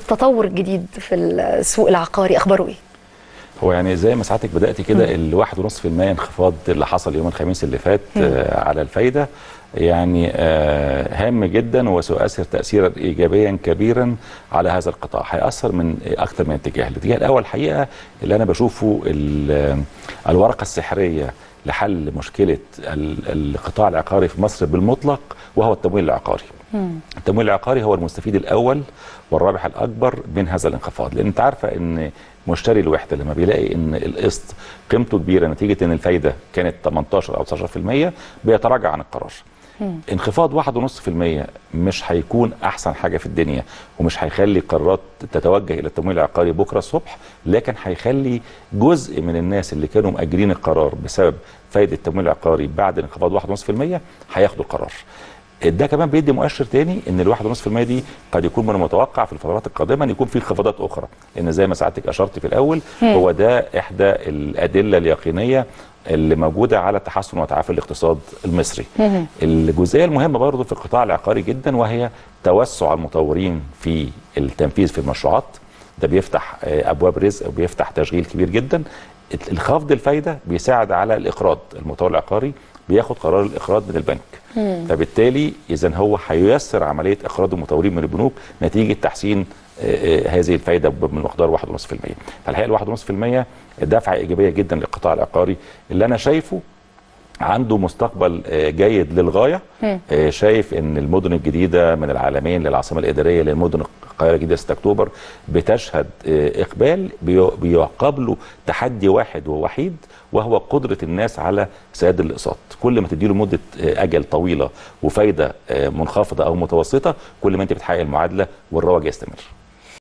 التطور الجديد في السوق العقاري اخباره ايه هو يعني زي ما ساعتك بدات كده الواحد ونص في المية انخفاض اللي حصل يوم الخميس اللي فات آه على الفايده يعني آه هام جدا وسيؤثر تاثيرا ايجابيا كبيرا على هذا القطاع هياثر من اكثر من اتجاه الاتجاه الاول الحقيقه اللي انا بشوفه الورقه السحريه لحل مشكله القطاع العقاري في مصر بالمطلق وهو التمويل العقاري التمويل العقاري هو المستفيد الاول والرابح الاكبر من هذا الانخفاض لان انت عارفه ان مشتري الوحده لما بيلاقي ان القسط قيمته كبيره نتيجه ان الفايده كانت 18 او 19% بيتراجع عن القرار انخفاض 1.5% مش هيكون احسن حاجه في الدنيا ومش هيخلي قرارات تتوجه الى التمويل العقاري بكره الصبح لكن هيخلي جزء من الناس اللي كانوا مأجلين القرار بسبب فايده التمويل العقاري بعد انخفاض 1.5% هياخدوا القرار ده كمان بيدي مؤشر تاني ان الواحد ونص في المية دي قد يكون من المتوقع في الفترات القادمه ان يكون في انخفاضات اخرى لان زي ما سعادتك اشرت في الاول هو ده احدى الادله اليقينيه اللي موجوده على تحسن وتعافي الاقتصاد المصري. الجزئيه المهمه برضه في القطاع العقاري جدا وهي توسع المطورين في التنفيذ في المشروعات ده بيفتح ابواب رزق وبيفتح تشغيل كبير جدا. الخفض الفايده بيساعد على الاقراض المطور العقاري بياخد قرار الاقراض من البنك مم. فبالتالي اذا هو هييسر عمليه اقراض المطورين من البنوك نتيجه تحسين هذه الفائده بمقدار 1.5% فالحقيقه ال 1.5% دفعه ايجابيه جدا للقطاع العقاري اللي انا شايفه عنده مستقبل جيد للغايه مم. شايف ان المدن الجديده من العالمين للعاصمه الاداريه للمدن القاهره الجديده 6 اكتوبر بتشهد اقبال بيقابله تحدي واحد ووحيد وهو قدره الناس على سداد الاقساط كل ما تديله مده اجل طويله وفايده منخفضه او متوسطه كل ما انت بتحقق المعادله والرواج يستمر